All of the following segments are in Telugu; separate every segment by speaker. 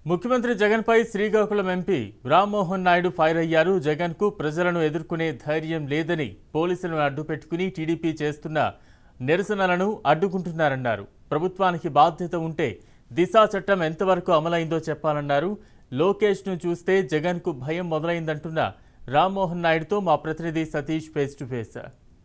Speaker 1: ముఖ్యమంత్రి జగన్పై శ్రీకాకుళం ఎంపీ రామ్మోహన్ నాయుడు ఫైర్ అయ్యారు జగన్కు ప్రజలను ఎదుర్కొనే ధైర్యం లేదని పోలీసులను అడ్డుపెట్టుకుని టీడీపీ చేస్తున్న నిరసనలను అడ్డుకుంటున్నారన్నారు ప్రభుత్వానికి బాధ్యత ఉంటే దిశా చట్టం ఎంతవరకు అమలైందో చెప్పాలన్నారు లోకేష్ను చూస్తే జగన్కు భయం మొదలైందంటున్న రామ్మోహన్ నాయుడుతో మా ప్రతినిధి సతీష్ ఫేస్ టు ఫేస్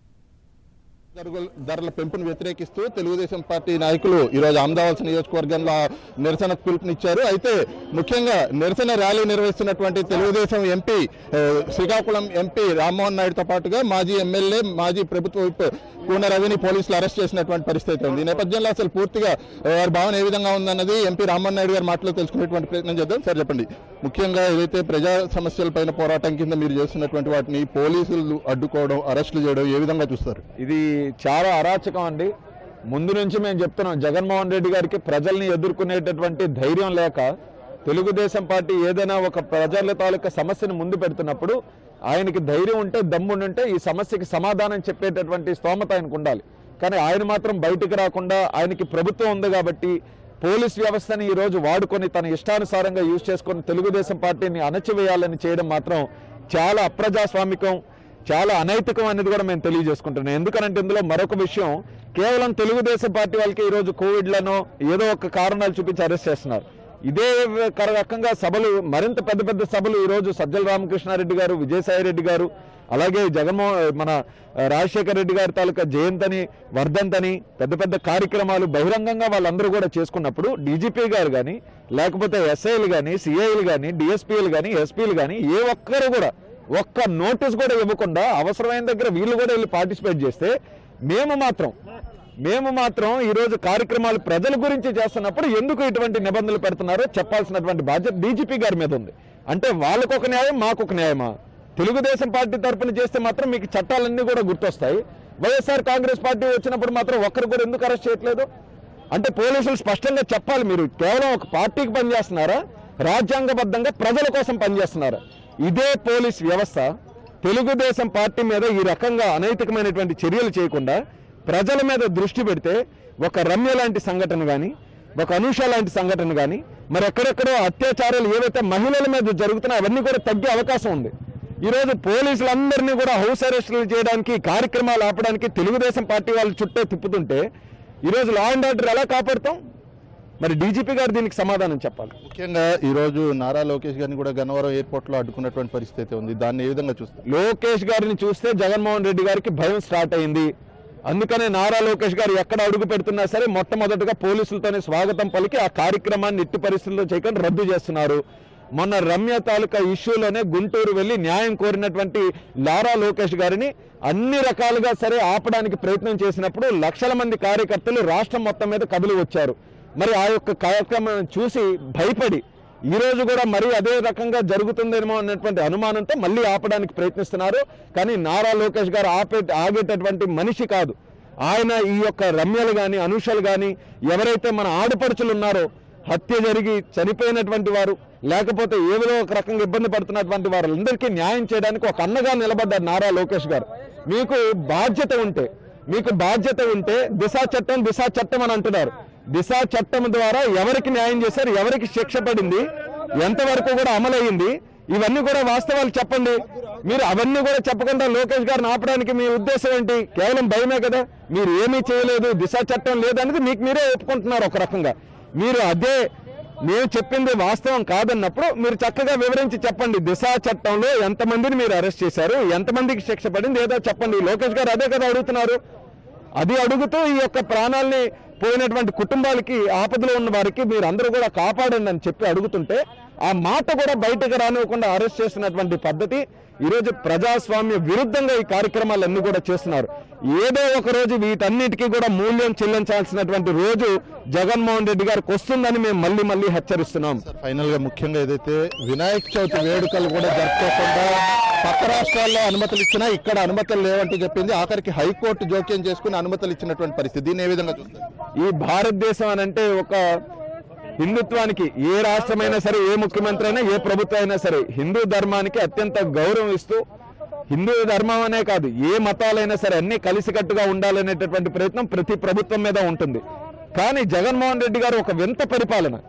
Speaker 2: ధరల ధరల పెంపును వ్యతిరేకిస్తూ తెలుగుదేశం పార్టీ నాయకులు ఈరోజు అహ్మదాబాద్ నియోజకవర్గంలో నిరసన పిలుపునిచ్చారు అయితే ముఖ్యంగా నిరసన ర్యాలీ నిర్వహిస్తున్నటువంటి తెలుగుదేశం ఎంపీ ఆ, శ్రీకాకుళం ఎంపీ రామ్మోహన్ నాయుడుతో పాటుగా మాజీ ఎమ్మెల్యే మాజీ ప్రభుత్వ విప్ కూన రవిని పోలీసులు అరెస్ట్ చేసినటువంటి పరిస్థితి ఉంది ఈ నేపథ్యంలో అసలు పూర్తిగా ఆ, వారి భావన ఏ విధంగా ఉందన్నది ఎంపీ రామ్మోహన్ నాయుడు గారి మాటలో తెలుసుకునేటువంటి ప్రయత్నం చేద్దాం సార్ చెప్పండి ముఖ్యంగా ఏదైతే ప్రజా సమస్యలపైన పోరాటం కింద మీరు చేస్తున్నటువంటి వాటిని పోలీసులు అడ్డుకోవడం అరెస్టులు చేయడం ఏ విధంగా చూస్తారు
Speaker 3: ఇది చాలా అరాచకం అండి ముందు నుంచి మేము చెప్తున్నాం జగన్మోహన్ రెడ్డి గారికి ప్రజల్ని ఎదుర్కొనేటటువంటి ధైర్యం లేక తెలుగుదేశం పార్టీ ఏదైనా ఒక ప్రజల తాలూకా సమస్యను ముందు పెడుతున్నప్పుడు ఆయనకి ధైర్యం ఉంటే దమ్ముంటే ఈ సమస్యకి సమాధానం చెప్పేటటువంటి స్తోమత ఆయనకు ఉండాలి కానీ ఆయన మాత్రం బయటికి రాకుండా ఆయనకి ప్రభుత్వం ఉంది కాబట్టి పోలీస్ వ్యవస్థని ఈ రోజు వాడుకొని తన ఇష్టానుసారంగా యూజ్ చేసుకొని తెలుగుదేశం పార్టీని అణచివేయాలని చేయడం మాత్రం చాలా అప్రజాస్వామికం చాలా అనైతికం అనేది కూడా మేము తెలియజేసుకుంటున్నాం ఎందుకనంటే ఇందులో మరొక విషయం కేవలం తెలుగుదేశం పార్టీ వాళ్ళకి ఈ రోజు కోవిడ్లను ఏదో ఒక కారణాలు చూపించి అరెస్ట్ చేస్తున్నారు ఇదే కర- రకంగా సభలు మరింత పెద్ద పెద్ద సభలు ఈ రోజు సజ్జల రామకృష్ణారెడ్డి గారు విజయసాయి రెడ్డి గారు అలాగే జగన్మోహన్ మన ఆ, రాజశేఖర రెడ్డి గారి తాలూకా జయంతని వర్ధంతని పెద్ద పెద్ద కార్యక్రమాలు బహిరంగంగా వాళ్ళందరూ కూడా చేసుకున్నప్పుడు డీజీపీ గారు కానీ లేకపోతే ఎస్ఐలు కానీ సిఐలు కానీ డిఎస్పీలు కానీ ఎస్పీలు కానీ ఏ ఒక్కరు కూడా ఒక్క నోటీస్ కూడా ఇవ్వకుండా అవసరమైన దగ్గర వీళ్ళు కూడా వెళ్ళి పార్టిసిపేట్ చేస్తే మేము మాత్రం మేము మాత్రం ఈ రోజు కార్యక్రమాలు ప్రజల గురించి చేస్తున్నప్పుడు ఎందుకు ఇటువంటి నిబంధనలు పెడుతున్నారో చెప్పాల్సినటువంటి బాధ్యత డీజీపీ గారి మీద ఉంది అంటే వాళ్ళకు ఒక న్యాయం మాకు ఒక న్యాయమా తెలుగుదేశం పార్టీ తరపున చేస్తే మాత్రం మీకు చట్టాలన్నీ కూడా గుర్తొస్తాయి వైఎస్ఆర్ కాంగ్రెస్ పార్టీ వచ్చినప్పుడు మాత్రం ఒక్కరు కూడా ఎందుకు అరెస్ట్ చేయట్లేదు అంటే పోలీసులు స్పష్టంగా చెప్పాలి మీరు కేవలం ఒక పార్టీకి పనిచేస్తున్నారా రాజ్యాంగబద్ధంగా ప్రజల కోసం పనిచేస్తున్నారా ఇదే పోలీస్ వ్యవస్థ తెలుగుదేశం పార్టీ మీద ఈ రకంగా అనైతికమైనటువంటి చర్యలు చేయకుండా ప్రజల మీద దృష్టి పెడితే ఒక రమ్య లాంటి సంఘటన కానీ ఒక అనూష లాంటి సంఘటన కానీ మరి ఎక్కడెక్కడో అత్యాచారాలు ఏవైతే మహిళల మీద జరుగుతున్నాయో అవన్నీ కూడా తగ్గే అవకాశం ఉంది ఈరోజు పోలీసులందరినీ కూడా హౌస్ అరెస్టులు చేయడానికి కార్యక్రమాలు ఆపడానికి తెలుగుదేశం పార్టీ వాళ్ళు చుట్టే తిప్పుతుంటే ఈరోజు లా అండ్ ఆర్డర్ ఎలా కాపాడుతాం మరి డీజీపీ గారు దీనికి సమాధానం చెప్పాలి
Speaker 2: ముఖ్యంగా ఈ రోజు నారా లోకేష్ గారిని కూడా గన్నవరం ఎయిర్పోర్ట్ లో అడ్డుకున్నటువంటి పరిస్థితి ఉంది దాన్ని ఏ విధంగా చూస్తారు
Speaker 3: లోకేష్ గారిని చూస్తే జగన్మోహన్ రెడ్డి గారికి భయం స్టార్ట్ అయింది అందుకనే నారా లోకేష్ గారు ఎక్కడ అడుగు పెడుతున్నా సరే మొట్టమొదటిగా పోలీసులతోనే స్వాగతం పలికి ఆ కార్యక్రమాన్ని ఎట్టి పరిస్థితుల్లో చేయకుండా రద్దు చేస్తున్నారు మొన్న రమ్య తాలూకా ఇష్యూలోనే గుంటూరు వెళ్లి న్యాయం కోరినటువంటి నారా లోకేష్ గారిని అన్ని రకాలుగా సరే ఆపడానికి ప్రయత్నం చేసినప్పుడు లక్షల మంది కార్యకర్తలు రాష్ట్రం మొత్తం మీద కదిలి వచ్చారు మరి ఆ యొక్క కార్యక్రమం చూసి భయపడి ఈ రోజు కూడా మరి అదే రకంగా జరుగుతుందేమో అన్నటువంటి అనుమానంతో మళ్ళీ ఆపడానికి ప్రయత్నిస్తున్నారు కానీ నారా లోకేష్ గారు ఆపే ఆగేటటువంటి మనిషి కాదు ఆయన ఈ యొక్క రమ్యలు కానీ అనుషలు కానీ ఎవరైతే మన ఆడపడుచులు ఉన్నారో హత్య జరిగి చనిపోయినటువంటి వారు లేకపోతే ఏదో ఒక రకంగా ఇబ్బంది పడుతున్నటువంటి వారందరికీ న్యాయం చేయడానికి ఒక అన్నగా నిలబడ్డారు నారా లోకేష్ గారు మీకు బాధ్యత ఉంటే మీకు బాధ్యత ఉంటే దిశా చట్టం దిశా చట్టం అని అంటున్నారు దిశా చట్టం ద్వారా ఎవరికి న్యాయం చేశారు ఎవరికి శిక్ష పడింది ఎంతవరకు కూడా అమలయ్యింది ఇవన్నీ కూడా వాస్తవాలు చెప్పండి మీరు అవన్నీ కూడా చెప్పకుండా లోకేష్ గారిని ఆపడానికి మీ ఉద్దేశం ఏంటి కేవలం భయమే కదా మీరు ఏమీ చేయలేదు దిశా చట్టం లేదనేది మీకు మీరే ఒప్పుకుంటున్నారు ఒక రకంగా మీరు అదే నేను చెప్పింది వాస్తవం కాదన్నప్పుడు మీరు చక్కగా వివరించి చెప్పండి దిశా చట్టంలో ఎంతమందిని మీరు అరెస్ట్ చేశారు ఎంతమందికి శిక్ష పడింది ఏదో చెప్పండి లోకేష్ గారు అదే కదా అడుగుతున్నారు అది అడుగుతూ ఈ యొక్క ప్రాణాల్ని పోయినటువంటి కుటుంబాలకి ఆపదలో ఉన్న వారికి మీరు అందరూ కూడా కాపాడండి అని చెప్పి అడుగుతుంటే ఆ మాట కూడా బయటకు రానివ్వకుండా అరెస్ట్ చేస్తున్నటువంటి పద్ధతి ఈరోజు ప్రజాస్వామ్య విరుద్ధంగా ఈ కార్యక్రమాలన్నీ కూడా చేస్తున్నారు ఏదో ఒక రోజు వీటన్నిటికీ కూడా మూల్యం చెల్లించాల్సినటువంటి రోజు జగన్మోహన్ రెడ్డి గారికి వస్తుందని మేము మళ్ళీ మళ్ళీ హెచ్చరిస్తున్నాం
Speaker 2: ఫైనల్ గా ముఖ్యంగా ఏదైతే వినాయక చవితి వేడుకలు కూడా జరుపుకోకుండా పక్క రాష్ట్రాల్లో అనుమతులు ఇచ్చినా ఇక్కడ అనుమతులు లేవంటూ చెప్పింది ఆఖరికి హైకోర్టు జోక్యం చేసుకుని అనుమతులు ఇచ్చినటువంటి పరిస్థితి దీన్ని ఏ విధంగా చూస్తారు
Speaker 3: ఈ భారతదేశం అని అంటే ఒక హిందుత్వానికి ఏ రాష్ట్రమైనా సరే ఏ ముఖ్యమంత్రి అయినా ఏ ప్రభుత్వం అయినా సరే హిందూ ధర్మానికి అత్యంత గౌరవం ఇస్తూ హిందూ ధర్మం అనే కాదు ఏ మతాలైనా సరే అన్ని కలిసికట్టుగా ఉండాలనేటటువంటి ప్రయత్నం ప్రతి ప్రభుత్వం మీద ఉంటుంది కానీ జగన్మోహన్ రెడ్డి గారు ఒక వింత పరిపాలన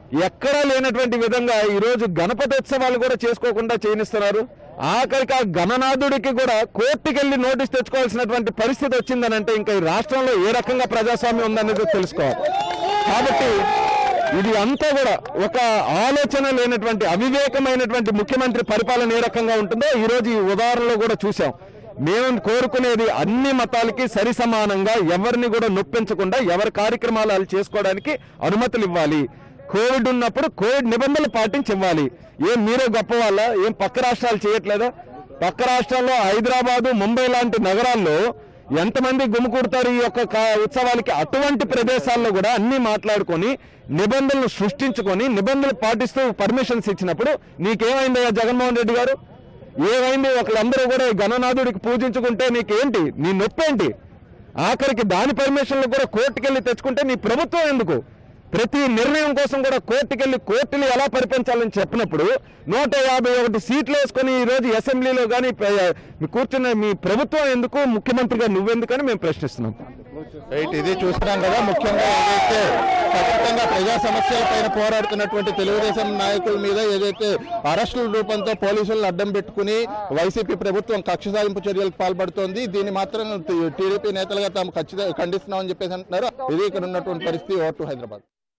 Speaker 3: ఎక్కడా లేనటువంటి విధంగా ఈరోజు గణపతి ఉత్సవాలు కూడా చేసుకోకుండా చేయనిస్తున్నారు ఆఖరికి ఆ గణనాథుడికి కూడా కోర్టుకెళ్లి నోటీస్ తెచ్చుకోవాల్సినటువంటి పరిస్థితి వచ్చిందనంటే ఇంకా ఈ రాష్ట్రంలో ఏ రకంగా ప్రజాస్వామ్యం ఉందనేది తెలుసుకోవాలి కాబట్టి ఇది అంతా కూడా ఒక ఆలోచన లేనటువంటి అవివేకమైనటువంటి ముఖ్యమంత్రి పరిపాలన ఏ రకంగా ఉంటుందో ఈ రోజు ఈ ఉదాహరణలో కూడా చూసాం మేము కోరుకునేది అన్ని మతాలకి సరి సమానంగా ఎవరిని కూడా నొప్పించకుండా ఎవరి కార్యక్రమాలు వాళ్ళు చేసుకోవడానికి అనుమతులు ఇవ్వాలి కోవిడ్ ఉన్నప్పుడు కోవిడ్ నిబంధనలు పాటించి ఇవ్వాలి ఏం మీరే గొప్ప వాళ్ళ ఏం పక్క రాష్ట్రాలు చేయట్లేదా పక్క రాష్ట్రాల్లో హైదరాబాదు ముంబై లాంటి నగరాల్లో ఎంతమంది గుమికూడతారు ఈ యొక్క కా- ఉత్సవాలకి అటువంటి ప్రదేశాల్లో కూడా అన్ని మాట్లాడుకొని నిబంధనలు సృష్టించుకొని నిబంధనలు పాటిస్తూ పర్మిషన్స్ ఇచ్చినప్పుడు నీకేమైందయ్యా జగన్మోహన్ రెడ్డి గారు ఏమైంది ఒకళ్ళందరూ కూడా ఈ గణనాథుడికి పూజించుకుంటే నీకేంటి నీ నొప్పేంటి ఆఖరికి దాని పర్మిషన్లు కూడా కోర్టుకెళ్ళి తెచ్చుకుంటే నీ ప్రభుత్వం ఎందుకు ప్రతి నిర్ణయం కోసం కూడా కోర్టుకెళ్ళి కోర్టులు ఎలా పరిపించాలని చెప్పినప్పుడు నూట యాభై ఒకటి సీట్లు వేసుకొని ఈ రోజు అసెంబ్లీలో కానీ కూర్చున్న మీ ప్రభుత్వం ఎందుకు ముఖ్యమంత్రిగా నువ్వెందుకని మేము ప్రశ్నిస్తున్నాం
Speaker 2: రైట్ ఇది చూస్తున్నాం కదా ముఖ్యంగా ఏదైతే ఖచ్చితంగా ప్రజా సమస్యల పైన పోరాడుతున్నటువంటి తెలుగుదేశం నాయకుల మీద ఏదైతే అరెస్టుల రూపంతో పోలీసులను అడ్డం పెట్టుకుని వైసీపీ ప్రభుత్వం కక్ష సాధింపు చర్యలకు పాల్పడుతోంది దీన్ని మాత్రం టీడీపీ నేతలుగా తాము ఖచ్చితంగా ఖండిస్తున్నామని చెప్పేసి అంటున్నారు ఇది ఇక్కడ ఉన్నటువంటి పరిస్థితి ఓటు హైదరాబాద్